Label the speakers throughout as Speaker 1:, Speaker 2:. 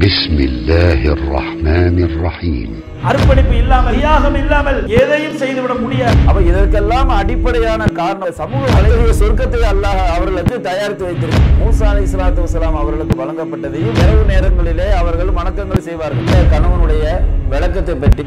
Speaker 1: بسم الله الرحمن الرحيم
Speaker 2: அர்ப்பணிப்பு இல்லாமல் தியாகம் இல்லாமல் எதையும் செய்துவிட முடியாது
Speaker 3: அப்ப இதற்கெல்லாம் அடிப்படையான காரணம் சமூக வலைதள சொர்க்கத்தை அல்லாஹ் அவர்களுக்கு தயாரித்து வைத்திருக்கிறார் மூசா அலை இஸ்லாத்து வசலாம் அவர்களுக்கு வழங்கப்பட்டதையும் இரவு நேரங்களிலே அவர்கள் வணக்கங்கள் செய்வார்கள் இந்த கணவனுடைய விளக்கத்தை பற்றி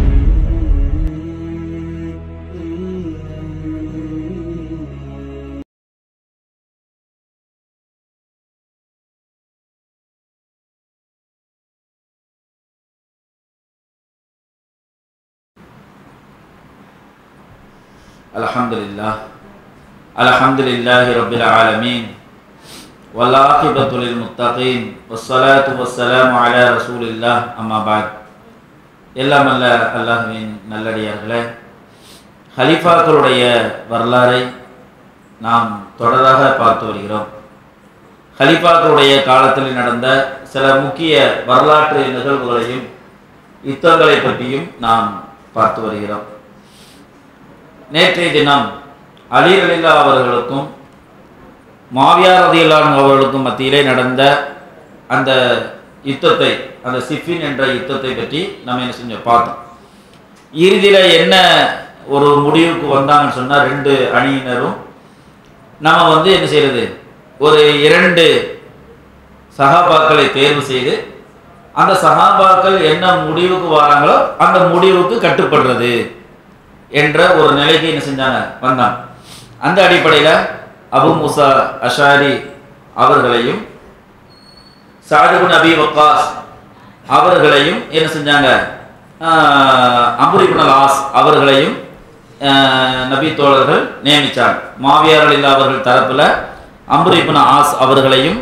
Speaker 4: الحمد لله الحمد لله رب العالمين والعاقبة للمتقين والصلاة والسلام على رسول الله أما بعد எல்லாம் அல்ல அல்லாஹுவின் நல்லடியார்களே ஹலிஃபாக்களுடைய வரலாறை நாம் தொடராக பார்த்து வருகிறோம் ஹலிஃபாக்களுடைய காலத்தில் நடந்த சில முக்கிய வரலாற்று நிகழ்வுகளையும் யுத்தங்களை பற்றியும் நாம் பார்த்து வருகிறோம் நேற்றைய தினம் அலி அலிலா அவர்களுக்கும் மாவியார் ரதியலான் அவர்களுக்கும் மத்தியிலே நடந்த அந்த யுத்தத்தை அந்த சிஃபின் என்ற யுத்தத்தை பற்றி நம்ம என்ன செஞ்சோம் பார்த்தோம் இறுதியில் என்ன ஒரு முடிவுக்கு வந்தாங்கன்னு சொன்னால் ரெண்டு அணியினரும் நம்ம வந்து என்ன செய்யறது ஒரு இரண்டு சகாபாக்களை தேர்வு செய்து அந்த சகாபாக்கள் என்ன முடிவுக்கு வராங்களோ அந்த முடிவுக்கு கட்டுப்படுறது என்ற ஒரு நிலைக்கு என்ன செஞ்சாங்க வந்தாங்க அந்த அடிப்படையில் அபு முசா அஷாரி அவர்களையும் சாதுகுன் அபி வக்காஸ் அவர்களையும் என்ன செஞ்சாங்க அம்புரிபுன் ஆஸ் அவர்களையும் ஆஹ், நபி தோழர்கள் நியமித்தாங்க மாவியார் அலில்லா அவர்கள் தரப்பில் அம்புரிபுன் ஆஸ் அவர்களையும்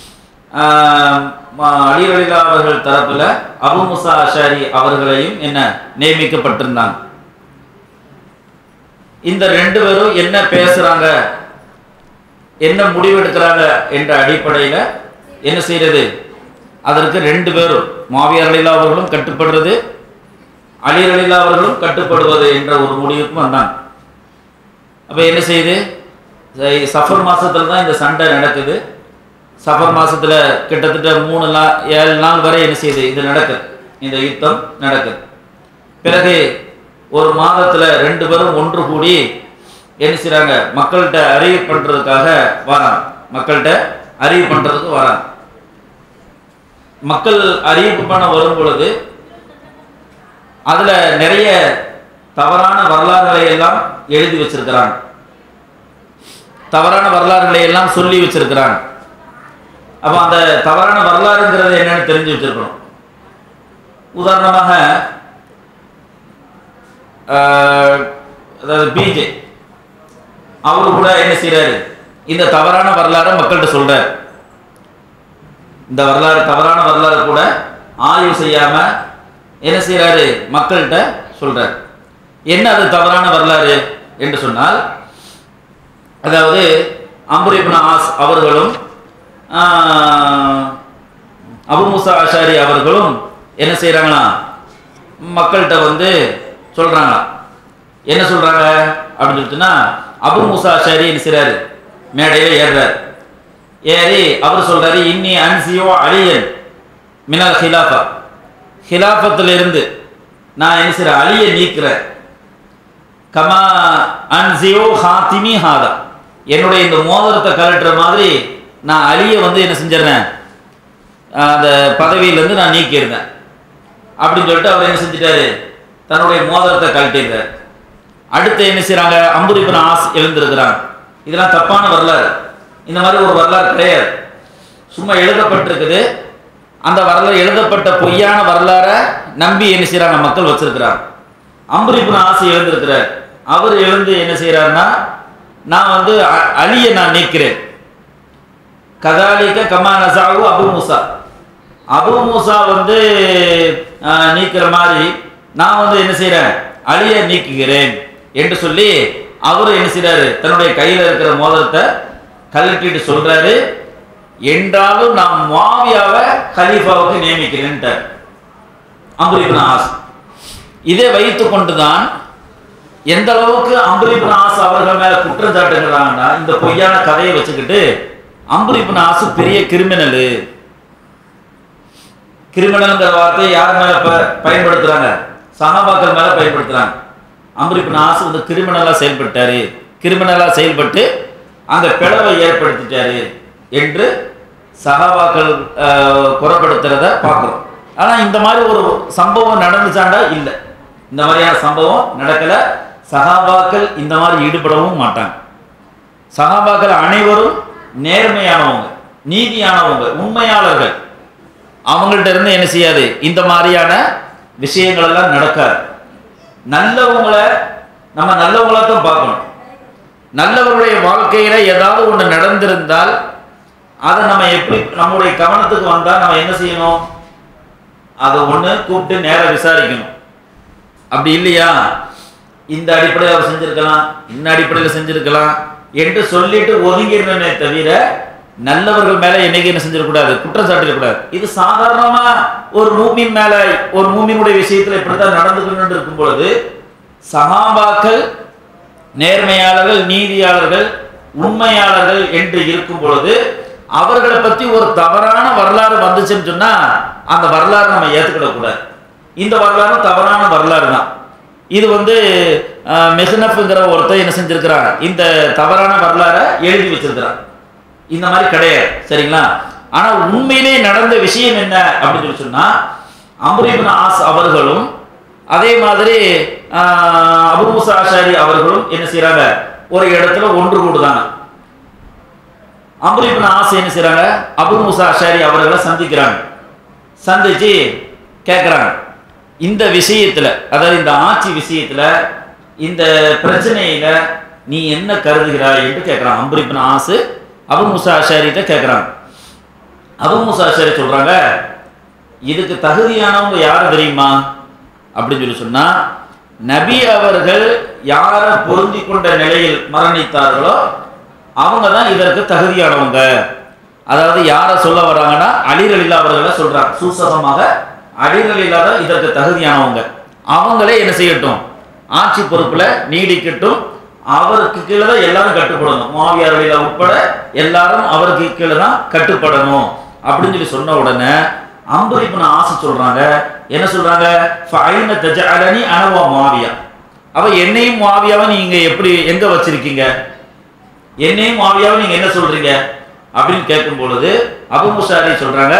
Speaker 4: அலி அலிலா அவர்கள் தரப்பில் அபு முசா அஷாரி அவர்களையும் என்ன நியமிக்கப்பட்டிருந்தாங்க இந்த ரெண்டு பேரும் என்ன பேசுறாங்க என்ன முடிவெடுக்கிறாங்க என்ற அடிப்படையில் என்ன செய்யறது அதற்கு ரெண்டு பேரும் மாவியார் அலிலா அவர்களும் கட்டுப்படுறது அலி அலிலா அவர்களும் கட்டுப்படுவது என்ற ஒரு முடிவுக்கும் வந்தாங்க அப்போ என்ன செய்யுது ச- சஃபர் மாசத்துல தான் இந்த சண்டை நடக்குது சஃபர் மாசத்துல கிட்டத்தட்ட மூணு நாள் ஏழு நாள் வரை என்ன செய்யுது இது நடக்குது இந்த யுத்தம் நடக்குது பிறகு ஒரு மாதத்துல ரெண்டு பேரும் ஒன்று கூடி என்ன செய்றாங்க மக்கள்கிட்ட அறிவு பண்றதுக்காக வராங்க மக்கள்கிட்ட அறிவு பண்றதுக்கு வராங்க மக்கள் அறிவிப்பு பண்ண வரும் பொழுது அதுல நிறைய தவறான வரலாறுகளை எல்லாம் எழுதி வச்சிருக்கிறாங்க தவறான வரலாறுகளை எல்லாம் சொல்லி வச்சிருக்கிறாங்க அப்ப அந்த தவறான வரலாறுங்கிறது என்னன்னு தெரிஞ்சு வச்சிருக்கணும் உதாரணமாக ஆஹ், அதாவது பிஜே அவரு கூட என்ன செய்றாரு இந்த தவறான வரலாறை மக்கள்கிட்ட சொல்றாரு இந்த வரலாறு தவறான வரலாறு கூட ஆய்வு செய்யாம என்ன செய்றாரு மக்கள்கிட்ட சொல்றாரு என்ன அது தவறான வரலாறு என்று சொன்னால் அதாவது அம்புரிபுன் ஆஸ் அவர்களும் ஆஹ், அபு முசா அஷாரி அவர்களும் என்ன செய்றாங்களா மக்கள்கிட்ட வந்து சொல்றாங்க என்ன சொல்றாங்க அப்படின்னு சொல்லிட்டுன்னா அபு முசா அஷாரி என்ன செய்றாரு மேடையில் ஏறுறாரு ஏறி அவர் சொல்றாரு இன்னி அன்சியோ அலியன் மினல் ஹிலாஃபா ஹிலாஃபத்திலிருந்து நான் என்ன செய்றேன் அலியை நீக்கிறேன் கமா அன்சியோ ஹாத்திமி ஹாதா என்னுடைய இந்த மோதிரத்தை கலட்டுற மாதிரி நான் அலியை வந்து என்ன செஞ்சிடறேன் அந்த பதவியிலேருந்து நான் நீக்கியிருந்தேன் அப்படின்னு சொல்லிட்டு அவர் என்ன செஞ்சிட்டாரு தன்னுடைய மோதிரத்தை கழட்டிடுறார் அடுத்து என்ன செய்றாங்க அம்புரிபுர ஆஸ் எழுந்திருக்கிறாங்க இதெல்லாம் தப்பான வரலாறு இந்த மாதிரி ஒரு வரலாறு கிடையாது சும்மா எழுதப்பட்டிருக்குது அந்த வரலாறு எழுதப்பட்ட பொய்யான வரலாறை நம்பி என்ன செய்றாங்க மக்கள் வச்சிருக்கிறாங்க அம்புரிபுர ஆசை எழுந்திருக்கிறார் அவர் எழுந்து என்ன செய்றாருன்னா நான் வந்து அ- அலியை நான் நீக்கிறேன் கதாலிக்க கமா நசாவு அபு மூசா அபு மூசா வந்து ஆஹ், நீக்கிற மாதிரி நான் வந்து என்ன செய்றேன் அலியை நீக்குகிறேன் என்று சொல்லி அவர் என்ன செய்றாரு தன்னுடைய கையில் இருக்கிற மோதிரத்தை கழட்டிட்டு சொல்றாரு என்றாலும் நான் மாவியாவை கலீஃபாவுக்கு நியமிக்கிறேன்ட்டார் அம்புரிபின் ஆஸ் இதை வைத்து கொண்டுதான் எந்த அளவுக்கு அம்புரிபின் ஆசு அவர்கள் மேல குற்றம் சாட்டுகிறாங்கன்னா இந்த பொய்யான கதையை வச்சுக்கிட்டு அம்புரிபின் ஆசு பெரிய கிரிமினலு கிரிமினல்ங்கிற வார்த்தையை யார் மேல ப- பயன்படுத்துறாங்க சகாபாக்கள் மேல பயன்படுத்துறாங்க அம்ரிபின் ஆசு வந்து கிரிமினலா செயல்பட்டாரு கிரிமினலா செயல்பட்டு அங்க பிளவை ஏற்படுத்திட்டாரு என்று சகாபாக்கள் ஆஹ், குறப்படுத்துறத பார்க்கிறோம் ஆனா இந்த மாதிரி ஒரு சம்பவம் நடந்துச்சாண்டா இல்லை இந்த மாதிரியான சம்பவம் நடக்கல சகாபாக்கள் இந்த மாதிரி ஈடுபடவும் மாட்டாங்க சகாபாக்கள் அனைவரும் நேர்மையானவங்க நீதியானவங்க உண்மையாளர்கள் அவங்கள்ட்ட இருந்து என்ன செய்யாது இந்த மாதிரியான விஷயங்கள் எல்லாம் நடக்காது நல்லவங்களை நம்ம நல்லவங்களா தான் பார்க்கணும் நல்லவர்களுடைய வாழ்க்கையில ஏதாவது ஒன்று நடந்திருந்தால் அதை நம்ம எப்படி நம்முடைய கவனத்துக்கு வந்தா நம்ம என்ன செய்யணும் அதை ஒண்ணு கூப்பிட்டு நேரா விசாரிக்கணும் அப்படி இல்லையா இந்த அடிப்படையில் அவர் செஞ்சிருக்கலாம் இந்த அடிப்படையில் செஞ்சிருக்கலாம் என்று சொல்லிட்டு ஒதுங்கிடணுமே தவிர நல்லவர்கள் மேல என்னைக்கு என்ன செஞ்சிடக்கூடாது குற்றம் சாட்டிடக்கூடாது இது சாதாரணமா ஒரு மூமின் மேல ஒரு மூமினுடைய விஷயத்துல இப்படித்தான் நடந்துக்கணும்னு இருக்கும் பொழுது சகாபாக்கள் நேர்மையாளர்கள் நீதியாளர்கள் உண்மையாளர்கள் என்று இருக்கும் பொழுது அவர்களை பத்தி ஒரு தவறான வரலாறு வந்துச்சுன்னு சொன்னா அந்த வரலாறு நம்ம ஏத்துக்கிடக்கூடாது இந்த வரலாறு தவறான வரலாறு தான் இது வந்து அஹ், மெஹ்னஃப்ங்கிற ஒருத்தர் என்ன செஞ்சிருக்கிறான் இந்த தவறான வரலாறை எழுதி வச்சிருக்கிறான் இந்த மாதிரி கிடையாது சரிங்களா ஆனா உண்மையிலே நடந்த விஷயம் என்ன அப்படின்னு சொல்லி சொன்னா அம்ரிபின் ஆஸ் அவர்களும் அதே மாதிரி ஆஹ், அபு மூசா ஆஷாரி அவர்களும் என்ன செய்றாங்க ஒரு இடத்துல ஒன்று கூடுதாங்க அம்ரிபின் ஆஸ் என்ன செய்றாங்க அபு மூசா ஆஷாரி அவர்களை சந்திக்கிறாங்க சந்திச்சு கேட்குறாங்க இந்த விஷயத்துல அதாவது இந்த ஆட்சி விஷயத்துல இந்த பிரச்சனையில நீ என்ன கருதுகிறாய் என்று கேட்குறான் அம்பரிபின் ஆசு அபு முசா அஷாரிட்ட கேட்குறாங்க அபு முசா அஷாரி சொல்றாங்க இதுக்கு தகுதியானவங்க யார் தெரியுமா அப்படின்னு சொல்லி சொன்னா நபி அவர்கள் யாரை பொருந்தி கொண்ட நிலையில் மரணித்தார்களோ அவங்க தான் இதற்கு தகுதியானவங்க அதாவது யாரை சொல்ல வராங்கன்னா அலிரலில்லா அவர்களை சொல்றாங்க சூசகமாக அலிரலில்லா தான் இதற்கு தகுதியானவங்க அவங்களே என்ன செய்யட்டும் ஆட்சி பொறுப்புல நீடிக்கட்டும் அவருக்கு கீழே தான் எல்லாரும் கட்டுப்படணும் மாவியார் வழியில உட்பட எல்லாரும் அவருக்கு கீழே தான் கட்டுப்படணும் அப்படின்னு சொல்லி சொன்ன உடனே அம்பரிப்புன ஆசை சொல்றாங்க என்ன சொல்றாங்க ஃபைன தஜஅலனி அனவா மாவியா அவ என்னையும் மாவியாவை நீங்க எப்படி எங்க வச்சிருக்கீங்க என்னையும் மாவியாவை நீங்க என்ன சொல்றீங்க அப்படின்னு கேட்கும் பொழுது அபு முசாரி சொல்றாங்க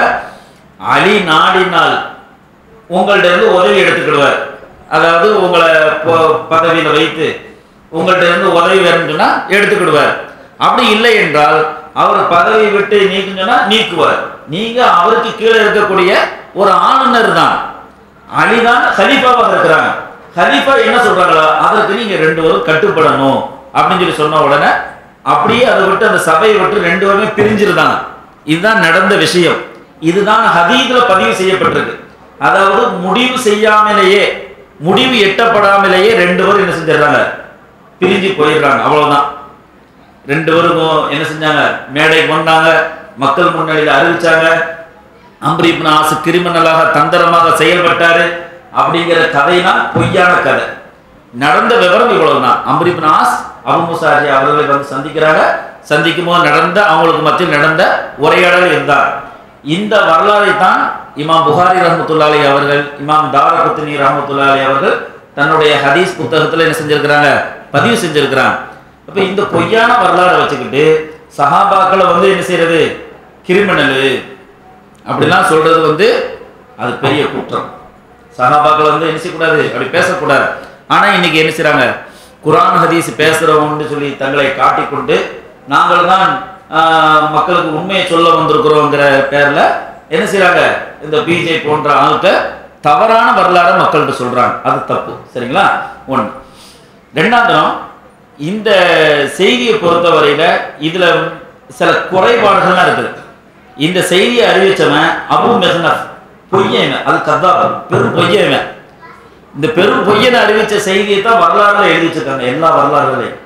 Speaker 4: அலி நாடினால் உங்கள்ட்ட இருந்து உதவி எடுத்துக்கிடுவார் அதாவது உங்களை பொ- பதவியில வைத்து உங்கள்ட்ட இருந்து உதவி வேணும்னு சொன்னா எடுத்துக்கிடுவார் அப்படி இல்லை என்றால் அவர் பதவி விட்டு நீக்குன்னு சொன்னா நீக்குவார் நீங்க அவருக்கு கீழே இருக்கக்கூடிய ஒரு ஆளுநர் தான் அலிதான் ஹலீஃபாவாக இருக்கிறாங்க ஹலீஃபா என்ன சொல்றாங்களோ அதற்கு நீங்க ரெண்டு பேரும் கட்டுப்படணும் அப்படின்னு சொல்லி சொன்ன உடனே அப்படியே அதை விட்டு அந்த சபையை விட்டு ரெண்டு பேருமே பிரிஞ்சிருந்தாங்க இதுதான் நடந்த விஷயம் இதுதான் ஹதீதுல பதிவு செய்யப்பட்டிருக்கு அதாவது முடிவு செய்யாமலேயே முடிவு எட்டப்படாமலேயே ரெண்டு பேரும் என்ன செஞ்சிடறாங்க பிரிஞ்சு போயிடுறாங்க அவ்வளவுதான் ரெண்டு பேரும் என்ன செஞ்சாங்க மேடைக்கு வந்தாங்க மக்கள் முன்னிலையில் அறிவிச்சாங்க அம்பரீப்னு ஆசு கிரிமினலாக தந்திரமாக செயல்பட்டாரு அப்படிங்கிற கதைனா பொய்யான கதை நடந்த விவரம் இவ்வளவுதான் அம்பரீப்னு ஆஸ் அபு முசாரி அவர்களை வந்து சந்திக்கிறாங்க சந்திக்கும் போது நடந்த அவங்களுக்கு மத்தியில் நடந்த உரையாடல் இருந்தார் இந்த வரலாறை தான் இமாம் புகாரி ரஹமத்துல்லாலி அவர்கள் இமாம் தாரகுத்தினி ரஹமத்துல்லாலி அவர்கள் தன்னுடைய ஹதீஸ் புத்தகத்துல என்ன செஞ்சிருக்கிறாங்க பதிவு செஞ்சிருக்கிறாங்க அப்ப இந்த பொய்யான வரலாறை வச்சுக்கிட்டு சஹாபாக்களை வந்து என்ன செய்யறது கிரிமினலு அப்படிலாம் சொல்றது வந்து அது பெரிய குற்றம் சஹாபாக்கள் வந்து என்ன செய்யக்கூடாது அப்படி பேசக்கூடாது ஆனா இன்னைக்கு என்ன செய்றாங்க குரான் ஹதீஸ் பேசுறவங்கன்னு சொல்லி தங்களை காட்டிக்கொண்டு நாங்கள் தான் ஆஹ், மக்களுக்கு உண்மையை சொல்ல வந்திருக்கிறோங்கிற பேர்ல என்ன செய்றாங்க இந்த பிஜே போன்ற ஆளுக்க தவறான வரலாறை மக்கள்கிட்ட சொல்றாங்க அது தப்பு சரிங்களா ஒண்ணு ரெண்டாவது இந்த செய்தியை பொறுத்தவரையில இதுல சில குறைபாடுகள்லாம் இருக்குது இந்த செய்தியை அறிவிச்சவன் அபு மெஹனப் பொய்யன் அது கதாபம் பெரும் பொய்யன் இந்த பெரும் பொய்யனை அறிவிச்ச செய்தியை தான் வரலாறுல எழுதி வச்சிருக்காங்க எல்லா வரலாறுகளையும்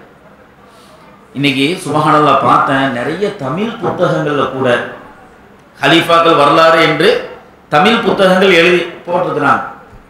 Speaker 4: இன்னைக்கு சுபஹானல்லா பார்த்தேன் நிறைய தமிழ் புத்தகங்கள்ல கூட ஹலீஃபாக்கள் வரலாறு என்று தமிழ் புத்தகங்கள் எழுதி போட்டிருக்கிறாங்க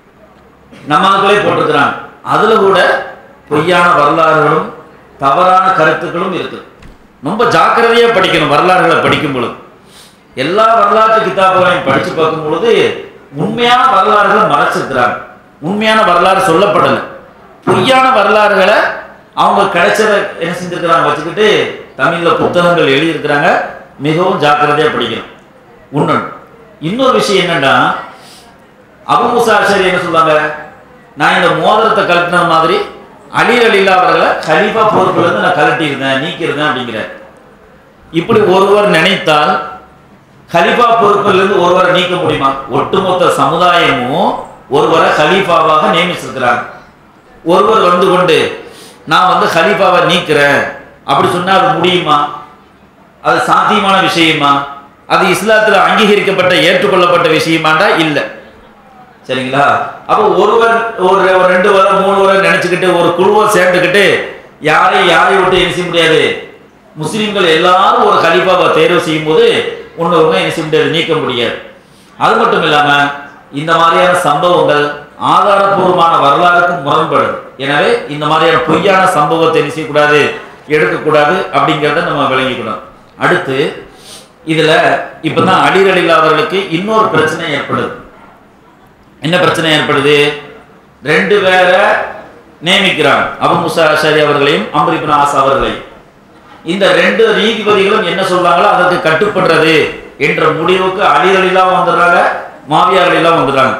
Speaker 4: நம்ம ஆட்களே போட்டிருக்கிறாங்க அதுல கூட பொய்யான வரலாறுகளும் தவறான கருத்துக்களும் இருக்கு ரொம்ப ஜாக்கிரதையா படிக்கணும் வரலாறுகளை படிக்கும் பொழுது எல்லா வரலாற்று கிதாபுகளையும் படிச்சு பார்க்கும் பொழுது உண்மையான வரலாறுகள் மறைச்சிருக்கிறாங்க உண்மையான வரலாறு சொல்லப்படலை பொய்யான வரலாறுகளை அவங்க கிடைச்சதை என்ன செஞ்சிருக்கிறாங்க வச்சுக்கிட்டு தமிழ்ல புத்தகங்கள் எழுதியிருக்கிறாங்க மிகவும் ஜாக்கிரதையா படிக்கணும் ஒண்ணு இன்னொரு விஷயம் என்னன்னா அபு மூசா அஷரி என்ன சொல்றாங்க நான் இந்த மோதிரத்தை கழட்டின மாதிரி அலி அலிலா அவர்களை கலீஃபா பொறுப்புல இருந்து நான் கழட்டியிருந்தேன் நீக்கியிருந்தேன் அப்படிங்கிற இப்படி ஒருவர் நினைத்தால் கலீஃபா பொறுப்பில் இருந்து ஒருவரை நீக்க முடியுமா ஒட்டுமொத்த சமுதாயமும் ஒருவரை கலீஃபாவாக நியமிச்சிருக்கிறாங்க ஒருவர் வந்து கொண்டு நான் வந்து கலீஃபாவை நீக்கிறேன் அப்படி சொன்னா அது முடியுமா அது சாத்தியமான விஷயமா அது இஸ்லாத்துல அங்கீகரிக்கப்பட்ட ஏற்றுக்கொள்ளப்பட்ட விஷயமாண்டா இல்லை சரிங்களா அப்போ ஒருவர் ஒரு ஒரு ரெண்டு வரம் மூணு வரம் நினைச்சுக்கிட்டு ஒரு குழுவை சேர்ந்துக்கிட்டு யாரையும் யாரையும் விட்டு என்ன செய்ய முடியாது முஸ்லிம்கள் எல்லாரும் ஒரு கலிஃபாவை தேர்வு செய்யும் போது ஒன்னொருவங்க என்ன செய்ய முடியாது நீக்க முடியாது அது மட்டும் இல்லாம இந்த மாதிரியான சம்பவங்கள் ஆதாரபூர்வமான வரலாறுக்கு முரண்படுது எனவே இந்த மாதிரியான பொய்யான சம்பவத்தை என்ன செய்யக்கூடாது எடுக்கக்கூடாது அப்படிங்கிறத நம்ம விளங்கிக்கணும் அடுத்து இதுல இப்பதான் அடிரலில் அவர்களுக்கு இன்னொரு பிரச்சனை ஏற்படுது என்ன பிரச்சனை ஏற்படுது ரெண்டு பேரை நியமிக்கிறாங்க அபு முசா அஷாரி அவர்களையும் அம்பரிபின் ஆசா அவர்களையும் இந்த ரெண்டு நீதிபதிகளும் என்ன சொல்றாங்களோ அதற்கு கட்டுப்படுறது என்ற முடிவுக்கு அலிரலிலாம் வந்துடுறாங்க மாவியாரலிலாம் வந்துடுறாங்க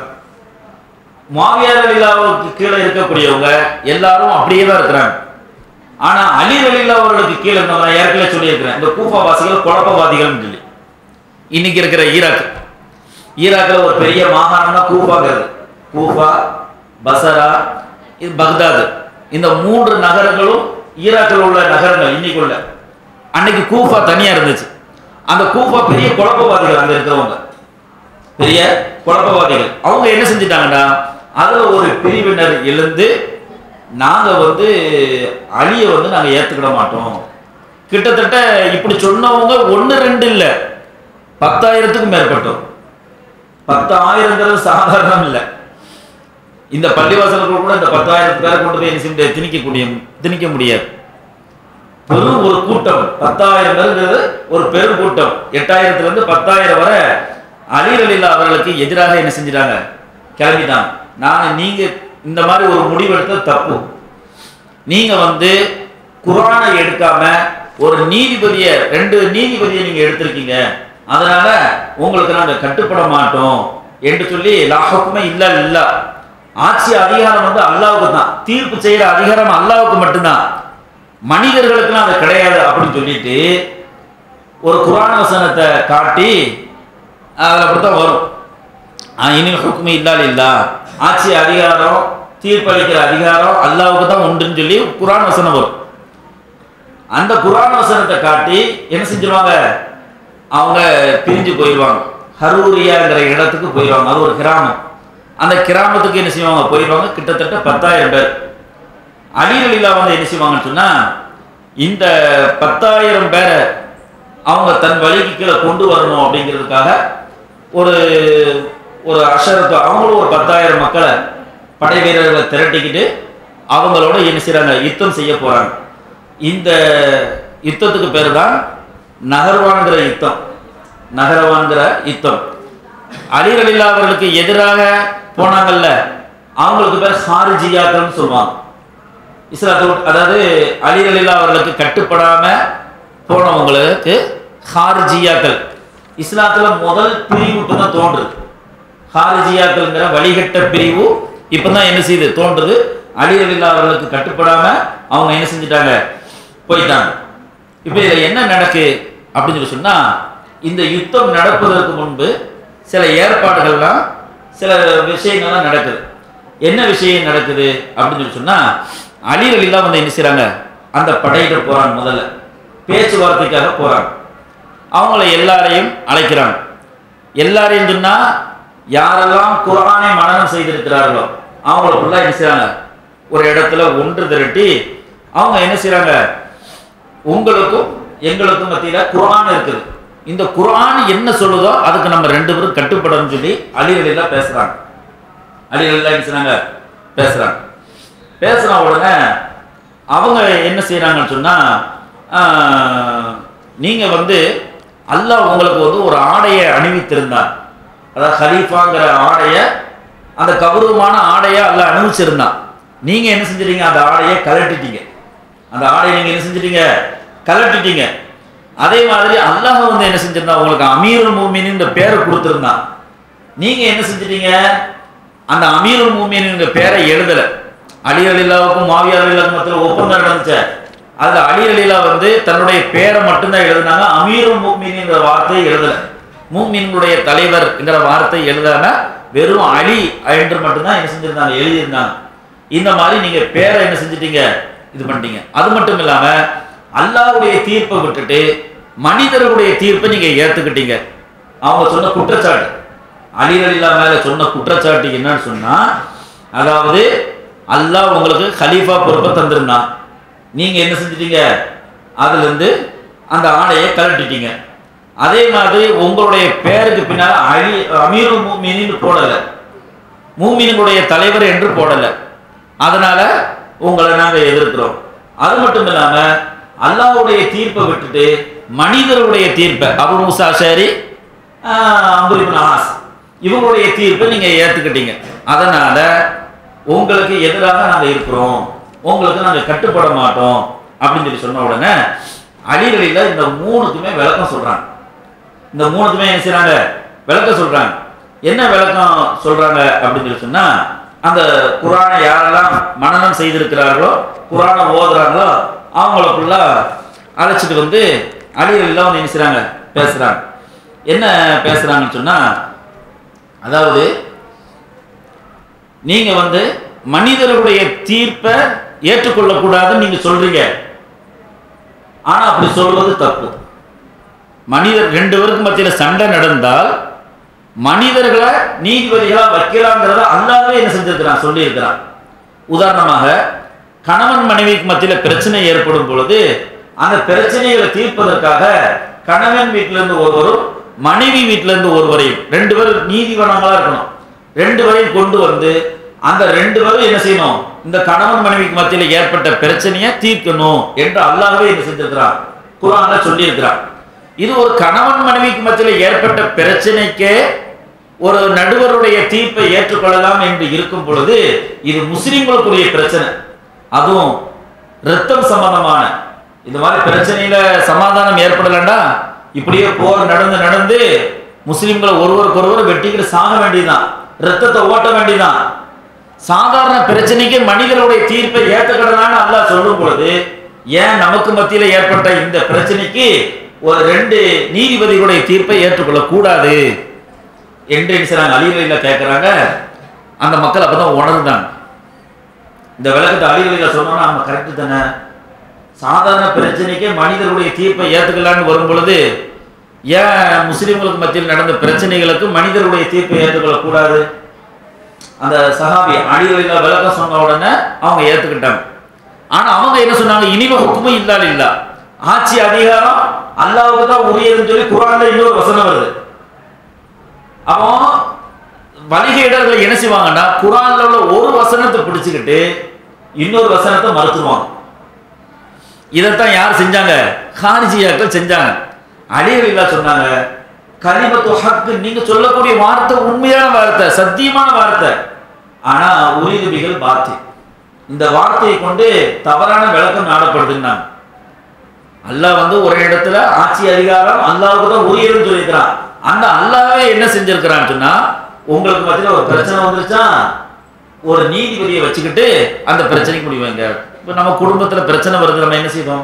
Speaker 4: மாவியாரலிலாவுக்கு கீழே இருக்கக்கூடியவங்க எல்லாரும் அப்படியே தான் இருக்கிறாங்க ஆனா அலிரலிலா அவர்களுக்கு கீழே இருந்தவங்க நான் ஏற்கனவே சொல்லியிருக்கிறேன் இந்த கூஃபா வாசிகள் குழப்பவாதிகள்னு சொல்லி இன்னைக்கு இருக்கிற ஈராக் ஈராக்ல ஒரு பெரிய மாகாணம்னா கூஃபாங்கிறது கூஃபா பசரா இது பக்தாது இந்த மூன்று நகரங்களும் ஈராக்கில் உள்ள நகரங்கள் இன்னைக்கு உள்ள அன்னைக்கு கூஃபா தனியா இருந்துச்சு அந்த கூஃபா பெரிய குழப்பவாதிகள் அங்க இருக்கிறவங்க பெரிய குழப்பவாதிகள் அவங்க என்ன செஞ்சிட்டாங்கன்னா அதுல ஒரு பிரிவினர் எழுந்து நாங்க வந்து அழிய வந்து நாங்க ஏத்துக்கிட மாட்டோம் கிட்டத்தட்ட இப்படி சொன்னவங்க ஒன்னு ரெண்டு இல்ல பத்தாயிரத்துக்கும் மேற்பட்டோம் பத்தாயிரங்கிறது சாதாரணம் இல்லை இந்த பள்ளிவாசல்கள் கூட இந்த பத்தாயிரத்து பேரை கொண்டு போய் என்ன செய்ய முடியாது திணிக்கக்கூடிய திணிக்க முடியாது பெரும் ஒரு கூட்டம் பத்தாயிரம் பேருங்கிறது ஒரு பெரும் கூட்டம் எட்டாயிரத்துல இருந்து பத்தாயிரம் வரை அலிரலில்லா அவர்களுக்கு எதிராக என்ன செஞ்சிட்டாங்க கிளம்பிட்டாங்க நான் நீங்க இந்த மாதிரி ஒரு முடிவெடுத்தது தப்பு நீங்க வந்து குரானை எடுக்காம ஒரு நீதிபதியை ரெண்டு நீதிபதியை நீங்க எடுத்திருக்கீங்க அதனால உங்களுக்கு நாங்க கட்டுப்பட மாட்டோம் என்று சொல்லி லாஹக்குமே இல்ல இல்ல ஆட்சி அதிகாரம் வந்து அல்லாவுக்கு தான் தீர்ப்பு செய்யற அதிகாரம் அல்லாவுக்கு மட்டும்தான் மனிதர்களுக்குலாம் அது கிடையாது அப்படின்னு சொல்லிட்டு ஒரு குரான வசனத்தை காட்டி அதில் அப்படித்தான் வரும் இனில் ஹுக்குமே இல்லால் இல்லா ஆட்சி அதிகாரம் தீர்ப்பளிக்கிற அதிகாரம் அல்லாவுக்கு தான் உண்டுன்னு சொல்லி குரான் வசனம் வரும் அந்த குரான் வசனத்தை காட்டி என்ன செஞ்சிருவாங்க அவங்க பிரிஞ்சு போயிடுவாங்க ஹரூரியாங்கிற இடத்துக்கு போயிடுவாங்க அது ஒரு கிராமம் அந்த கிராமத்துக்கு என்ன செய்வாங்க போயிடுவாங்க கிட்டத்தட்ட பத்தாயிரம் பேர் அலிரலிலா வந்து என்ன செய்வாங்கன்னு சொன்னா இந்த பத்தாயிரம் பேரை அவங்க தன் வழிக்கு கீழே கொண்டு வரணும் அப்படிங்கிறதுக்காக ஒரு ஒரு அஷரத்து அவங்களும் ஒரு பத்தாயிரம் மக்களை படை வீரர்களை திரட்டிக்கிட்டு அவங்களோட என்ன செய்றாங்க யுத்தம் செய்ய போறாங்க இந்த யுத்தத்துக்கு பேர் தான் நகர்வான்கிற யுத்தம் நகரவான்கிற யுத்தம் அலிரலில்லா அவர்களுக்கு எதிராக போனாங்கல்ல அவங்களுக்கு பேர் ஹாரிஜியாக்கள்னு சொல்லுவாங்க இஸ்லாத்தோடு அதாவது அலிரலில்லா அவர்களுக்கு கட்டுப்படாம போனவங்களுக்கு ஹாரிஜியாக்கள் இஸ்லாத்துல முதல் பிரிவு இப்பதான் தோன்றுது ஹாரிஜியாக்கள்ங்கிற வழிகட்ட பிரிவு இப்பதான் என்ன செய்யுது தோன்றுது அலிரலில்லா அவர்களுக்கு கட்டுப்படாம அவங்க என்ன செஞ்சுட்டாங்க போயிட்டாங்க இப்போ இதில் என்ன நடக்கு அப்படின்னு சொல்லி சொன்னா இந்த யுத்தம் நடப்பதற்கு முன்பு சில ஏற்பாடுகள்லாம் சில விஷயங்கள்லாம் நடக்குது என்ன விஷயம் நடக்குது அப்படின்னு சொல்லி சொன்னா அலிரலில்லா வந்து என்ன செய்றாங்க அந்த படையிட போறாங்க முதல்ல பேச்சுவார்த்தைக்காக போறாங்க அவங்கள எல்லாரையும் அழைக்கிறாங்க எல்லாரையும் சொன்னா யாரெல்லாம் குரானை மனனம் செய்திருக்கிறார்களோ அவங்கள ஃபுல்லாக என்ன செய்றாங்க ஒரு இடத்துல ஒன்று திரட்டி அவங்க என்ன செய்றாங்க உங்களுக்கும் எங்களுக்கும் மத்தியில குர்ஆன் இருக்குது இந்த குர்ஆன் என்ன சொல்லுதோ அதுக்கு நம்ம ரெண்டு பேரும் கட்டுப்படணும்னு சொல்லி அலிகளில் பேசுறாங்க அலிகளில் என்ன செய்றாங்க பேசுறாங்க பேசுன உடனே அவங்க என்ன செய்றாங்கன்னு சொன்னா ஆஹ், நீங்க வந்து அல்லாஹ் உங்களுக்கு வந்து ஒரு ஆடையை அணிவித்திருந்தான் அதாவது ஹலீஃபாங்கிற ஆடையை அந்த கௌரவமான ஆடையை அல்லாஹ் அணிவிச்சிருந்தான் நீங்க என்ன செஞ்சிட்டீங்க அந்த ஆடையை கலட்டிட்டீங்க அந்த ஆடையை நீங்க என்ன செஞ்சிட்டீங்க கலட்டிட்டீங்க அதே மாதிரி அல்லாஹ் வந்து என்ன செஞ்சிருந்தா உங்களுக்கு அமீருல் மூமினின் பேரை கொடுத்திருந்தான் நீங்க என்ன செஞ்சிட்டீங்க அந்த அமீருல் மூமினின் பேரை எழுதல அலி அலிலாவுக்கும் மாவியா அலிலாவுக்கும் மத்தியில் ஒப்பந்தம் நடந்துச்சு அதுல அலி அலிலா வந்து தன்னுடைய பேரை மட்டும்தான் எழுதினாங்க அமீருல் மூமினின்ற வார்த்தையை எழுதல மூமின்களுடைய தலைவர்ங்கிற வார்த்தை எழுதாம வெறும் அலி என்று மட்டும்தான் என்ன செஞ்சிருந்தாங்க எழுதியிருந்தாங்க இந்த மாதிரி நீங்க பேரை என்ன செஞ்சிட்டீங்க இது பண்ணிட்டீங்க அது மட்டும் இல்லாம அல்லாஹ்வுடைய தீர்ப்பை விட்டுட்டு மனிதர்களுடைய தீர்ப்பை நீங்க ஏத்துக்கிட்டீங்க அவங்க சொன்ன குற்றச்சாட்டு அலி அலிலா மேல சொன்ன குற்றச்சாட்டு என்னன்னு சொன்னா அதாவது அல்லாஹ் உங்களுக்கு கலீஃபா பொறுப்பை தந்திருந்தான் நீங்க என்ன செஞ்சிட்டீங்க அதுல இருந்து அந்த ஆடையை கழட்டிட்டீங்க அதே மாதிரி உங்களுடைய பேருக்கு பின்னால அலி அமீருல் மூமினின்னு போடல மூமின்களுடைய தலைவர் என்று போடல அதனால உங்களை நாங்க எதிர்க்கிறோம் அது மட்டும் இல்லாம அல்லாஹ்வுடைய தீர்ப்பை விட்டுட்டு மனிதர்களுடைய தீர்ப்பை அபு மூசா ஷாரி அம்புரிபின் ஆஸ் இவங்களுடைய தீர்ப்பை நீங்க ஏத்துக்கிட்டீங்க அதனால உங்களுக்கு எதிராக நாங்க இருக்கிறோம் உங்களுக்கு நாங்க கட்டுப்பட மாட்டோம் அப்படின்னு சொல்லி சொன்ன உடனே அடிகளில இந்த மூணுக்குமே விளக்கம் சொல்றாங்க இந்த மூணுக்குமே என்ன செய்றாங்க விளக்கம் சொல்றாங்க என்ன விளக்கம் சொல்றாங்க அப்படின்னு சொல்லி சொன்னா அந்த குரானை யாரெல்லாம் மனனம் செய்திருக்கிறார்களோ குரானை ஓதுறாங்களோ அவங்களுக்குள்ள அழைச்சிட்டு வந்து அடிகளில் வந்து என்ன செய்றாங்க பேசுறாங்க என்ன பேசுறாங்கன்னு சொன்னா அதாவது நீங்க வந்து மனிதர்களுடைய தீர்ப்பை ஏற்றுக்கொள்ளக்கூடாதுன்னு நீங்க சொல்றீங்க ஆனா அப்படி சொல்வது தப்பு மனிதர் ரெண்டு பேருக்கு மத்தியில சண்டை நடந்தால் மனிதர்களை நீதிபதிகளா வைக்கலாங்கிறத அல்லாவே என்ன செஞ்சிருக்கிறான் சொல்லியிருக்கிறான் உதாரணமாக கணவன் மனைவிக்கு மத்தியில பிரச்சனை ஏற்படும் பொழுது அந்த பிரச்சனைகளை தீர்ப்பதற்காக கணவன் வீட்டில இருந்து ஒருவரும் மனைவி வீட்டில இருந்து ஒருவரையும் ரெண்டு பேரும் நீதிவனங்களா இருக்கணும் ரெண்டு பேரையும் கொண்டு வந்து அந்த ரெண்டு பேரும் என்ன செய்யணும் இந்த கணவன் மனைவிக்கு மத்தியில ஏற்பட்ட பிரச்சனையை தீர்க்கணும் என்று அல்லாஹ்வே என்ன செஞ்சிருக்கிறான் குரான்ல சொல்லியிருக்கிறான் இது ஒரு கணவன் மனைவிக்கு மத்தியில ஏற்பட்ட பிரச்சனைக்கே ஒரு நடுவருடைய தீர்ப்பை ஏற்றுக்கொள்ளலாம் என்று இருக்கும் பொழுது இது முஸ்லிம்களுக்குரிய பிரச்சனை அதுவும் ரத்தம் சம்பந்தமான இந்த மாதிரி பிரச்சனையில சமாதானம் ஏற்படலண்டா இப்படியே போர் நடந்து நடந்து முஸ்லிம்களை ஒருவருக்கு ஒருவர் வெட்டிக்கிட்டு சாக வேண்டியதுதான் ரத்தத்தை ஓட்ட வேண்டியதுதான் சாதாரண பிரச்சனைக்கு மனிதனுடைய தீர்ப்பை ஏற்றுக்கடலான்னு அல்லாஹ் சொல்லும் பொழுது ஏன் நமக்கு மத்தியில ஏற்பட்ட இந்த பிரச்சனைக்கு ஒரு ரெண்டு நீதிபதிகளுடைய தீர்ப்பை ஏற்றுக்கொள்ள கூடாது என்று என்ன செய்றாங்க அலிகளில் கேட்குறாங்க அந்த மக்கள் அப்பதான் உணர்ந்தாங்க இந்த விளக்கத்தை அலிகளில் சொன்னோம்னா நம்ம கரெக்டு தானே சாதாரண பிரச்சனைக்கே மனிதர்களுடைய தீர்ப்பை ஏற்றுக்கலான்னு வரும் பொழுது ஏன் முஸ்லிம்களுக்கு மத்தியில் நடந்த பிரச்சனைகளுக்கு மனிதர்களுடைய தீர்ப்பை ஏற்றுக்கொள்ளக்கூடாது அந்த சஹாபி அடிகளில் விளக்கம் சொன்ன உடனே அவங்க ஏத்துக்கிட்டாங்க ஆனா அவங்க என்ன சொன்னாங்க இனிமே ஹுக்குமும் இல்லாத இல்ல ஆட்சி அதிகாரம் அல்லாவுக்கு தான் உரியதுன்னு சொல்லி குரான்ல இன்னொரு வசனம் வருது அப்போ வணிகர்கள் என்ன செய்வாங்கன்னா குரான்ல உள்ள ஒரு வசனத்தை பிடிச்சுக்கிட்டு இன்னொரு வசனத்தை மறுத்துருவாங்க இதைத்தான் யார் செஞ்சாங்க ஹாரிஜியாக்கள் செஞ்சாங்க அலிகளில்லா சொன்னாங்க கலிமத்து ஹக்கு நீங்க சொல்லக்கூடிய வார்த்தை உண்மையான வார்த்தை சத்தியமான வார்த்தை ஆனா உரிதுபிகள் பாத்தி இந்த வார்த்தையை கொண்டு தவறான விளக்கம் நாடப்படுதுன்னாங்க அல்லாஹ் வந்து ஒரு இடத்துல ஆட்சி அதிகாரம் அல்லாவுக்கு தான் உரியதுன்னு சொல்லியிருக்கிறான் அந்த அல்லாவே என்ன செஞ்சிருக்கிறான்னு சொன்னா உங்களுக்கு மத்தியில ஒரு பிரச்சனை வந்துருச்சா ஒரு நீதிபதியை வச்சுக்கிட்டு அந்த பிரச்சனைக்கு முடிவாங்க இப்போ நம்ம குடும்பத்துல பிரச்சனை வருது நம்ம என்ன செய்வோம்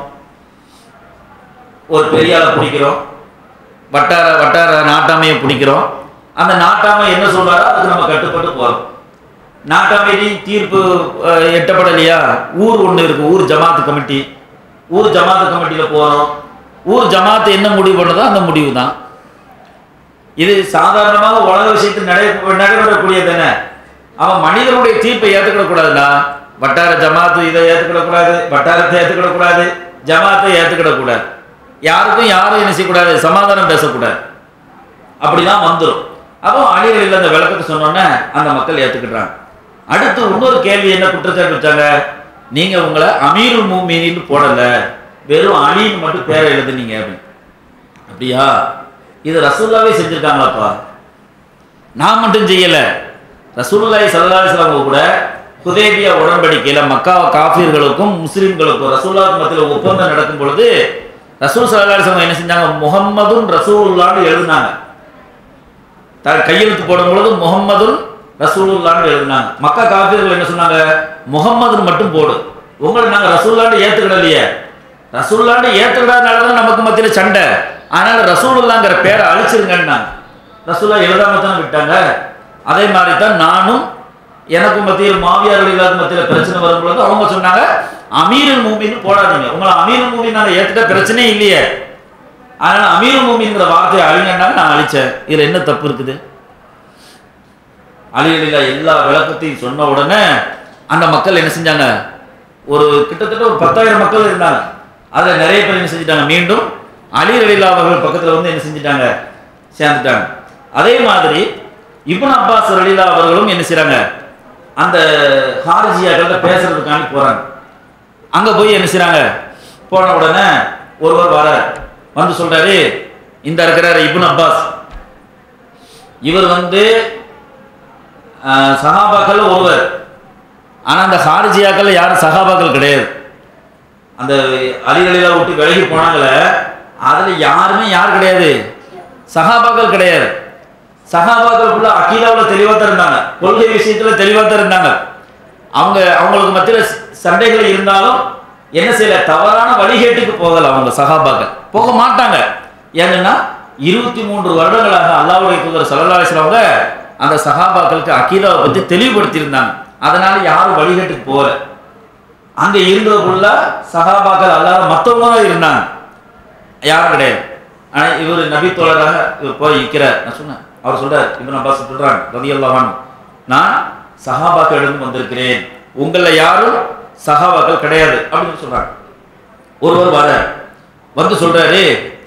Speaker 4: ஒரு பெரிய ஆளை பிடிக்கிறோம் வட்டார வட்டார நாட்டாமையை பிடிக்கிறோம் அந்த நாட்டாமை என்ன சொல்றாரோ அதுக்கு நம்ம கட்டுப்பட்டு போறோம் நாட்டாமையிலையும் தீர்ப்பு அஹ், எட்டப்படலையா ஊர் ஒன்று இருக்கு ஊர் ஜமாத்து கமிட்டி ஊர் ஜமாத்து கமிட்டியில் போகிறோம் ஊர் ஜமாத்து என்ன முடிவு பண்ணுதோ அந்த முடிவு தான் இது சாதாரணமாக உலக விஷயத்தில் நடை நடைபெறக்கூடியது தானே அவன் மனிதனுடைய தீர்ப்பை ஏற்றுக்கிடக்கூடாதுடா வட்டார ஜமாத்து இதை ஏற்றுக்கிடக்கூடாது வட்டாரத்தை ஏற்றுக்கிடக்கூடாது ஜமாத்தை ஏற்றுக்கிடக்கூடாது யாருக்கும் யாரும் என்ன செய்யக்கூடாது சமாதானம் பேசக்கூடாது அப்படிதான் வந்துடும் அப்போ அழிகளில் அந்த விளக்கத்தை சொன்னோன்னே அந்த மக்கள் ஏற்றுக்கிட்டாங்க அடுத்து இன்னொரு கேள்வி என்ன குற்றச்சாட்டு வச்சாங்க நீங்க உங்களை அமீருல் மூமீனின்னு போடல வெறும் அலின்னு மட்டும் பேரை எழுதுனீங்க அப்படின்னு அப்படியா இது ரசூல்லாவே செஞ்சிருக்காங்களாப்பா நான் மட்டும் செய்யல ரசூலுல்லாஹி ஸல்லல்லாஹு அலைஹி வஸல்லம் கூட ஹுதைபியா உடன்படிக்கையில மக்கா காஃபிர்களுக்கும் முஸ்லிம்களுக்கும் ரசூலுல்லாஹ் மத்தியில் ஒப்பந்தம் நடக்கும் பொழுது ரசூல் ஸல்லல்லாஹு அலைஹி வஸல்லம் என்ன செஞ்சாங்க முஹம்மதுன் ரசூலுல்லாஹ்னு எழுதினாங்க த கையெழுத்து போடும் பொழுது முகம்மதுன் ரசூலுல்லான்னு எழுதினாங்க மக்கா காஃபிர்கள் என்ன சொன்னாங்க முகம்மதுன்னு மட்டும் போடு உங்களை நாங்க ரசூல்லான்னு ஏத்துக்கிடலையே ரசூல்லான்னு ஏத்துக்கிடாதனால தான் நமக்கு மத்தியில சண்டை அதனால ரசூலுல்லாங்கிற பேரை அழிச்சிருங்கன்னாங்க ரசூல்லா எழுதாம தான் விட்டாங்க அதே மாதிரி தான் நானும் எனக்கும் மத்தியில் மாவியார்கள் இல்லாத மத்தியில் பிரச்சனை வரும்பொழுது அவங்க சொன்னாங்க அமீருல் மூமின்னு போடாதீங்க உங்களை அமீருல் மூமின் நாங்கள் ஏத்துட்ட பிரச்சனையே இல்லையே அதனால அமீர் மூமிங்கிற வார்த்தையை அழிங்கன்னாங்க நான் அழிச்சேன் இதுல என்ன தப்பு இருக்குது அழிகளில எல்லா விளக்கத்தையும் சொன்ன உடனே அந்த மக்கள் என்ன செஞ்சாங்க ஒரு கிட்டத்தட்ட ஒரு பத்தாயிரம் மக்கள் இருந்தாங்க அதுல நிறைய பேர் என்ன செஞ்சிட்டாங்க மீண்டும் அலி ரலிலா அவர்கள் பக்கத்துல வந்து என்ன செஞ்சிட்டாங்க சேர்ந்துட்டாங்க அதே மாதிரி இப்னு அப்பாஸ் ரலிலா அவர்களும் என்ன செய்றாங்க அந்த ஹாரிஜியாக்கள்கிட்ட பேசுறதுக்காண்டி போறாங்க அங்க போய் என்ன செய்றாங்க போன உடனே ஒருவர் வரார் வந்து சொல்றாரு இந்த இருக்கிறார் இப்னு அப்பாஸ் இவர் வந்து ஆஹ், சஹாபாக்கள் ஒருவர் ஆனா அந்த ஹாரிஜியாக்கள் யாரும் சஹாபாக்கள் கிடையாது அந்த அலிகளில விட்டு விலகி போனாங்களே அதுல யாருமே யார் கிடையாது சஹாபாக்கள் கிடையாது சஹாபாக்களுக்குள்ள அக்கீதாவில் தெளிவாக தான் இருந்தாங்க கொள்கை விஷயத்துல தெளிவாக தான் இருந்தாங்க அவங்க அவங்களுக்கு மத்தியில் சண்டைகள் இருந்தாலும் என்ன செய்யல தவறான வழிகேட்டுக்கு போகல அவங்க சஹாபாக்கள் போக மாட்டாங்க ஏன்னா இருபத்தி மூன்று வருடங்களாக அல்லாஹ்வுடைய தூதர் ஸல்லல்லாஹு அலைஹி வஸல்லம் அவங்க அந்த சஹாபாக்களுக்கு அக்கீதாவை பற்றி தெளிவுபடுத்தி இருந்தாங்க அதனால யாரும் வழிகேட்டுக்கு போகல அங்க இருந்ததுக்குள்ள சஹாபாக்கள் அல்லாத மற்றவங்க தான் இருந்தாங்க யாரும் கிடையாது ஆனா இவர் நபி தோழராக இவர் போய் இருக்கிறார் நான் சொன்னேன் அவர் சொல்றார் இவன் அப்பாஸ் சொல்றாங்க ரதியல்லாஹான் நான் சஹாபாக்களிடம் வந்திருக்கிறேன் உங்கள யாரும் சஹாபாக்கள் கிடையாது அப்படின்னு சொல்றாங்க ஒருவர் வர வந்து சொல்றாரு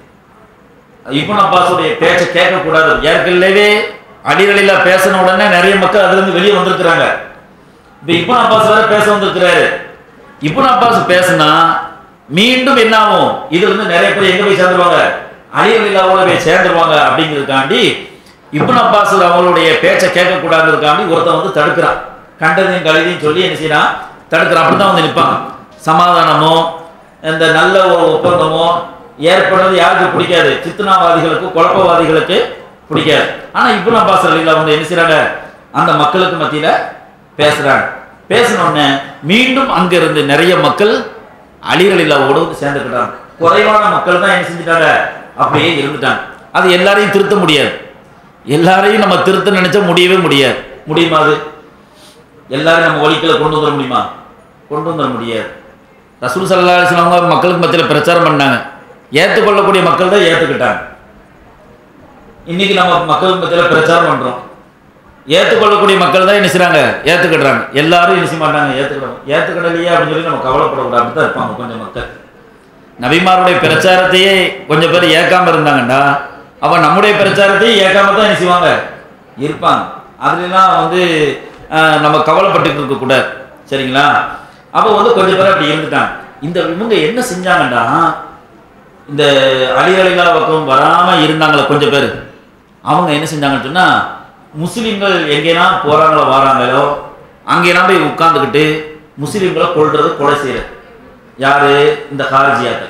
Speaker 4: இப்னு அப்பாஸுடைய பேச்சை கேட்கக்கூடாது ஏற்கனவே அடிகளில பேசின உடனே நிறைய மக்கள் அதுல இருந்து வெளியே வந்திருக்கிறாங்க இப்ப இப்னு அப்பாஸ் வேற பேச வந்திருக்கிறாரு இப்னு அப்பாஸ் பேசுனா மீண்டும் என்ன ஆகும் இதுல இருந்து நிறைய பேர் எங்க போய் சேர்ந்துருவாங்க அலிகளில்லாவோட போய் சேர்ந்துருவாங்க அப்படிங்கிறதுக்காண்டி இப்னு அப்பாஸ் அவங்களுடைய பேச்சை கேட்கக்கூடாதுக்காண்டி ஒருத்தன் வந்து தடுக்கிறான் கண்டதையும் கழுதையும் சொல்லி என்ன செய்யறான் தடுக்கிறான் அப்படிதான் வந்து நிற்பாங்க சமாதானமோ இந்த நல்ல ஒரு ஒப்பந்தமோ ஏற்படுறது யாருக்கு பிடிக்காது சித்தனாவாதிகளுக்கு குழப்பவாதிகளுக்கு பிடிக்காது ஆனா இப்னு அப்பாஸ் அலிலா வந்து என்ன செய்றாங்க அந்த மக்களுக்கு மத்தியில பேசுறாங்க பேசின உடனே மீண்டும் அங்க இருந்து நிறைய மக்கள் அலிகளில்லாவோடு வந்து சேர்ந்துக்கிட்டாங்க குறைவான மக்கள் தான் என்ன செஞ்சுட்டாங்க அப்படியே இருந்துட்டாங்க அது எல்லாரையும் திருத்த முடியாது எல்லாரையும் நம்ம திருத்த நினைச்சா முடியவே முடியாது முடியுமா அது எல்லாரையும் நம்ம வழிகளை கொண்டு வந்துட முடியுமா கொண்டு வந்துட முடியாது ரசூல் சல்லா அலிஸ்லாம் மக்களுக்கு மத்தியில் பிரச்சாரம் பண்ணாங்க ஏற்றுக்கொள்ளக்கூடிய மக்கள் தான் ஏற்றுக்கிட்டாங்க இன்னைக்கு நம்ம மக்கள் மத்தியில் பிரச்சாரம் பண்றோம் ஏற்றுக்கொள்ளக்கூடிய மக்கள் தான் என்ன செய்றாங்க ஏற்றுக்கிடுறாங்க எல்லாரும் என்ன செய்ய மாட்டாங்க ஏற்றுக்கிடுறாங்க ஏற்றுக்கிடலையே அப்படின்னு சொல்லி நம்ம கவலைப்படக்கூடாது அப்படி தான் இருப்பாங்க கொஞ்சம் மக்கள் நபிமாருடைய பிரச்சாரத்தையே கொஞ்சம் பேர் ஏற்காம இருந்தாங்கன்னா அப்ப நம்முடைய பிரச்சாரத்தையும் ஏற்காம தான் என்ன செய்வாங்க இருப்பாங்க அதுலாம் வந்து ஆஹ், நம்ம கவலைப்பட்டு இருக்கக்கூடாது சரிங்களா அப்போ வந்து கொஞ்சம் பேர் அப்படி இருந்துட்டாங்க இந்த இவங்க என்ன செஞ்சாங்கன்னா இந்த அலிகளிலா பக்கம் வராம இருந்தாங்களே கொஞ்சம் பேர் அவங்க என்ன செஞ்சாங்கன்னு சொன்னா முஸ்லிம்கள் எங்கேலாம் போறாங்களோ வராங்களோ அங்கேலாம் போய் உட்கார்ந்துக்கிட்டு முஸ்லிம்களை கொல்றது கொலை செய்யறது யாரு இந்த ஹாரிஜியாக்கள்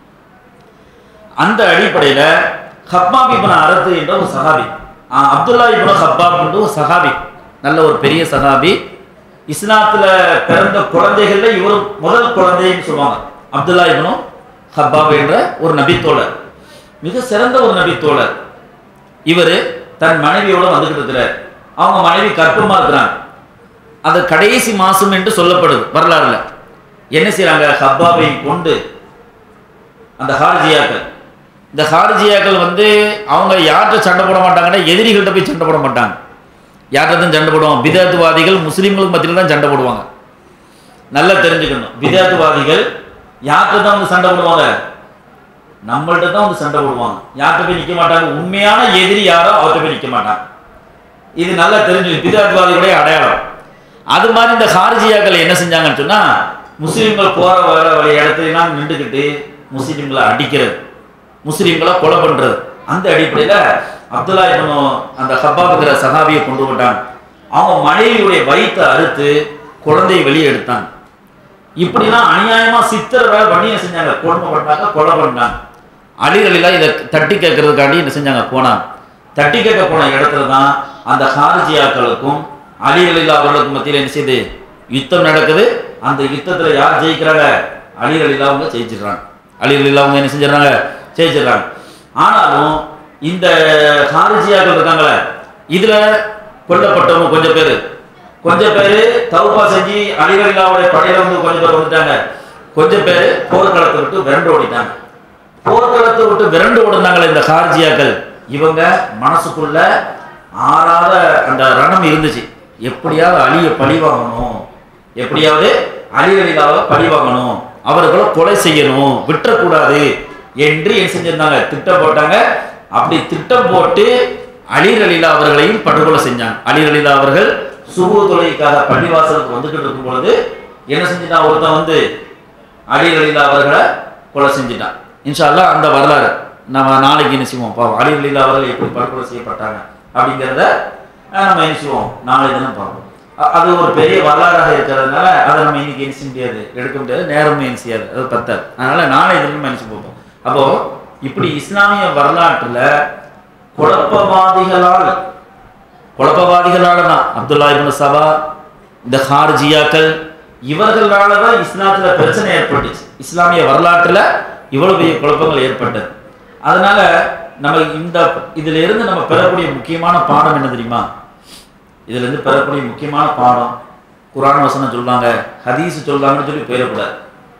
Speaker 4: அந்த அடிப்படையில ஹப்பாப் இப்னு அரத்து என்ற ஒரு சஹாபி ஆ, அப்துல்லா இப்னு ஹப்பாப் என்ற ஒரு சஹாபி நல்ல ஒரு பெரிய சஹாபி இஸ்லாத்துல பிறந்த குழந்தைகள்ல இவர் முதல் குழந்தைன்னு சொல்லுவாங்க அப்துல்லா இப்னு ஹப்பாப் என்ற ஒரு நபித்தோழர் மிக சிறந்த ஒரு நபித்தோழர் இவர் தன் மனைவியோட வந்துகிட்டு இருக்கிறார் அவங்க மனைவி கர்ப்பமா இருக்கிறாங்க அது கடைசி மாசம் என்று சொல்லப்படுது வரலாறுல என்ன செய்றாங்க ஹப்பாபை கொண்டு அந்த ஹார்ஜியாக்கள் இந்த ஹார்ஜியாக்கள் வந்து அவங்க யார்கிட்ட சண்டை போட மாட்டாங்கன்னா எதிரிகள்கிட்ட போய் சண்டை போட மாட்டாங்க யார்கிட்ட தான் சண்டை போடுவாங்க பிதாத்துவாதிகள் முஸ்லீம்களுக்கு மத்தியில் தான் சண்டை போடுவாங்க நல்லா தெரிஞ்சுக்கணும் பிதாத்துவாதிகள் யார்கிட்ட தான் வந்து சண்டை போடுவாங்க நம்மள்ட்ட தான் வந்து சண்டை போடுவாங்க யார்கிட்ட போய் நிற்க மாட்டாங்க உண்மையான எதிரி யாரோ அவர்கிட்ட போய் நிற்க மாட்டாங்க இது நல்லா தெரிஞ்சு பிதாத்வாதிகளுடைய அடையாளம் அது மாதிரி இந்த ஹாரிஜியாக்கள் என்ன செஞ்சாங்கன்னு சொன்னா முஸ்லீம்கள் போற வர வழி இடத்துலாம் நின்றுக்கிட்டு முஸ்லீம்களை அடிக்கிறது முஸ்லீம்களை கொலை பண்றது அந்த அடிப்படையில் அப்துல்லா இப்னு அந்த ஹப்பாபுங்கிற சஹாபியை கொண்டு விட்டாங்க அவங்க மனைவியுடைய வயித்தை அறுத்து குழந்தையை வெளியே எடுத்தாங்க இப்படிலாம் அநியாயமா சித்திரவதை பண்ணி என்ன செஞ்சாங்க கொடுமை பண்ணாங்க கொலை பண்ணாங்க அலிகளிலாம் இதை தட்டி கேட்கறதுக்காண்டி என்ன செஞ்சாங்க போனாங்க தட்டி கேட்க போன இடத்துல தான் அந்த ஹாரிஜியாக்களுக்கும் அலிகளில் அவர்களுக்கும் மத்தியில் என்ன செய்யுது யுத்தம் நடக்குது அந்த யுத்தத்துல யார் ஜெயிக்கிறாங்க அலிகளில் அவங்க ஜெயிச்சிடுறாங்க அலிகளில் அவங்க என்ன செஞ்சிடறாங்க ஜெயிச்சிடுறாங்க ஆனாலும் இந்த ஹாரிஜியாக்கள் இருக்காங்களே இதுல கொல்லப்பட்டவங்க கொஞ்சம் பேர் கொஞ்சம் பேர் தௌபா செஞ்சு அலிகளில்லாவுடைய படையில வந்து கொஞ்சம் பேர் வந்துட்டாங்க கொஞ்சம் பேர் போர்க்களத்தை விட்டு விரண்டு ஓடிட்டாங்க போர்க்களத்தை விட்டு விரண்டு ஓடுனாங்களே இந்த ஹார்ஜியாக்கள் இவங்க மனசுக்குள்ள ஆறாத அந்த ரணம் இருந்துச்சு எப்படியாவது அழிய பழி வாங்கணும் எப்படியாவது அலிகளிலாவை பழி வாங்கணும் அவர்களை கொலை செய்யணும் விட்டுறக்கூடாது என்று என்ன செஞ்சிருந்தாங்க திட்டம் போட்டாங்க அப்படி திட்டம் போட்டு அலிரலிலா அவர்களையும் படுகொலை செஞ்சாங்க அலிரலிலா அவர்கள் சுபு தொலைக்காக பள்ளிவாசலுக்கு வந்துகிட்டு இருக்கும் பொழுது என்ன செஞ்சிட்டான் ஒருத்தன் வந்து அலிரலிலா அவர்களை கொலை செஞ்சிட்டான் இன்ஷா அல்லாஹ் அந்த வரலாறு நம்ம நாளைக்கு என்ன செய்வோம் பாவம் அலிரலிலா அவர்கள் எப்படி படுகொலை செய்யப்பட்டாங்க அப்படிங்கிறத அஹ், நம்ம என்ன செய்வோம் நாளை தினம் பார்ப்போம் அ- அது ஒரு பெரிய வரலாறாக இருக்கிறதுனால அதை நம்ம இன்னைக்கு என்ன செய்ய முடியாது எடுக்க முடியாது நேரமும் என்ன செய்யாது அது பத்தாது அதனால நாளை தினம் நினைச்சு பார்ப்போம் அப்போ இப்படி இஸ்லாமிய வரலாற்றுல குழப்பவாதிகளால் குழப்பவாதிகளால தான் அப்துல்லா இப்னு சபா இந்த ஹார்ஜியாக்கள் இவர்களால தான் இஸ்லாத்துல பிரச்சனை ஏற்பட்டுச்சு இஸ்லாமிய வரலாற்றுல இவ்வளவு பெரிய குழப்பங்கள் ஏற்பட்டது அதனால நம்ம இந்த இதுல இருந்து நம்ம பெறக்கூடிய முக்கியமான பாடம் என்ன தெரியுமா இதுல இருந்து பெறக்கூடிய முக்கியமான பாடம் குர்ஆன் வசனம் சொல்றாங்க ஹதீஸ் சொல்றாங்கன்னு சொல்லி போயிடக்கூடாது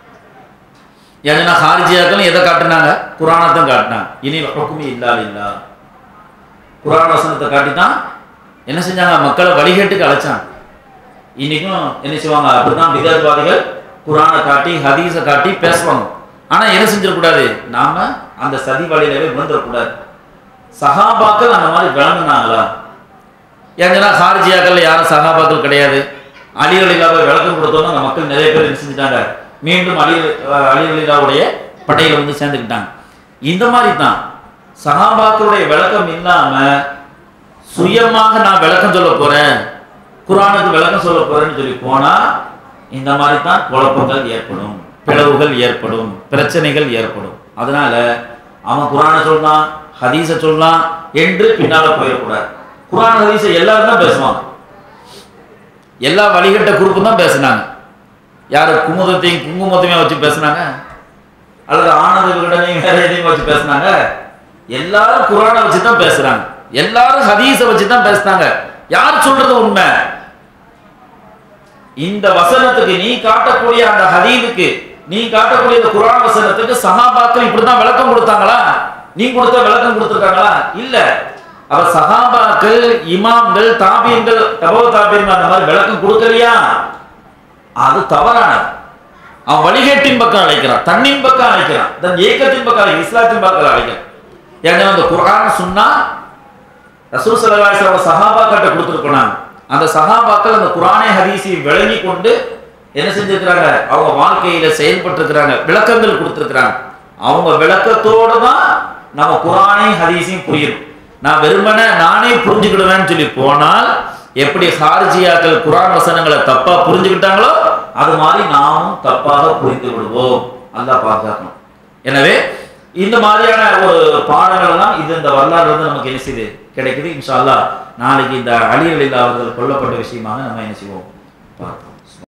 Speaker 4: ஏன்னா ஹாரிஜியாக்களும் எதை காட்டுனாங்க குரானை தான் காட்டினாங்க இனி ஹுக்குமி இல்லா இல்லா குரான் வசனத்தை காட்டி தான் என்ன செஞ்சாங்க மக்களை வழிகேட்டுக்கு அழைச்சாங்க இன்னைக்கும் என்ன செய்வாங்க அப்படிதான் விதர்வாதிகள் குரானை காட்டி ஹதீஸை காட்டி பேசுவாங்க ஆனா என்ன செஞ்சிடக்கூடாது நாம அந்த சதி வழியிலவே விழுந்துடக்கூடாது சகாபாக்கள் அந்த மாதிரி விளங்குனாங்களா ஏங்கன்னா ஹாரிஜியாக்கள் யாரும் சகாபாக்கள் கிடையாது அலிகளிலாவை விளக்கம் கொடுத்தோன்னு அந்த மக்கள் நிறைய பேர் என்ன செஞ்சுட்டாங்க மீண்டும் அலி அலிகளிலாவுடைய படையில வந்து சேர்ந்துக்கிட்டாங்க இந்த மாதிரி தான் சகாபாக்களுடைய விளக்கம் இல்லாம சுயமாக நான் விளக்கம் சொல்ல போறேன் குரானுக்கு விளக்கம் சொல்ல போறேன்னு சொல்லி போனா இந்த மாதிரி தான் குழப்பங்கள் ஏற்படும் பிளவுகள் ஏற்படும் பிரச்சனைகள் ஏற்படும் அதனால அவன் குரானை சொல்றான் ஹதீஸை சொல்லலாம் என்று பின்னால போயிடக்கூடாது குரான் ஹதீஸை எல்லாரும் தான் பேசுவாங்க எல்லா வழிகட்ட குரூப்பும் தான் பேசுனாங்க யார் குமுதத்தையும் குங்குமத்தையும் வச்சு பேசுனாங்க அல்லது ஆனந்த விகடனையும் வேற எதையும் வச்சு பேசுனாங்க எல்லாரும் குரானை வச்சு தான் பேசுறாங்க எல்லாரும் ஹதீஸை வச்சு தான் பேசுனாங்க யார் சொல்றது உண்மை இந்த வசனத்துக்கு நீ காட்டக்கூடிய அந்த ஹதீதுக்கு நீ காட்டக்கூடிய இந்த குரான் வசனத்துக்கு சஹாபாக்கள் இப்படிதான் விளக்கம் கொடுத்தாங்களா நீ கொடுத்த விளக்கம் கொடுத்துருக்காங்களா இல்ல அவர் சஹாபாக்கள் இமாம்கள் தாபியங்கள் தபோ தாபியங்கள் அந்த மாதிரி விளக்கம் கொடுக்கலையா அது தவறானது அவன் வழிகேட்டின் பக்கம் அழைக்கிறான் தன்னின் பக்கம் அழைக்கிறான் தன் ஏக்கத்தின் பக்கம் அழைக்கிறான் இஸ்லாத்தின் பக்கம் அழைக்கிறான் ஏன்னா அந்த குரான் சொன்னா ரசூல் ஸல்லல்லாஹு அலைஹி வஸல்லம் சஹாபாக்கிட்ட கொடுத்துருக்கணும் அந்த சஹாபாக்கள் அந்த குரானே ஹதீஸை விளங்கி கொண்டு என்ன செஞ்சிருக்கிறாங்க அவங்க வாழ்க்கையில செயல்பட்டிருக்கிறாங்க விளக்கங்கள் கொடுத்துருக்கிறாங்க அவங்க விளக்கத்தோட தான் நம்ம குரானே ஹதீஸையும் புரியும் நான் வெறுமனே நானே புரிஞ்சுக்கிடுவேன்னு சொல்லி போனால் எப்படி ஹார்ஜியாக்கள் குரான் வசனங்களை தப்பா புரிஞ்சுக்கிட்டாங்களோ அது மாதிரி நாமும் தப்பாக புரிந்து விடுவோம் அல்லாஹ் பாதுகாக்கணும் எனவே இந்த மாதிரியான ஒரு பாடங்கள் தான் இது இந்த வரலாறு வந்து நமக்கு என்ன செய்யுது கிடைக்குது இன்ஷா அல்லாஹ் நாளைக்கு இந்த அலிகளில் அவர்கள் கொல்லப்பட்ட விஷயமாக நம்ம என்ன செய்வோம் பார்ப்போம்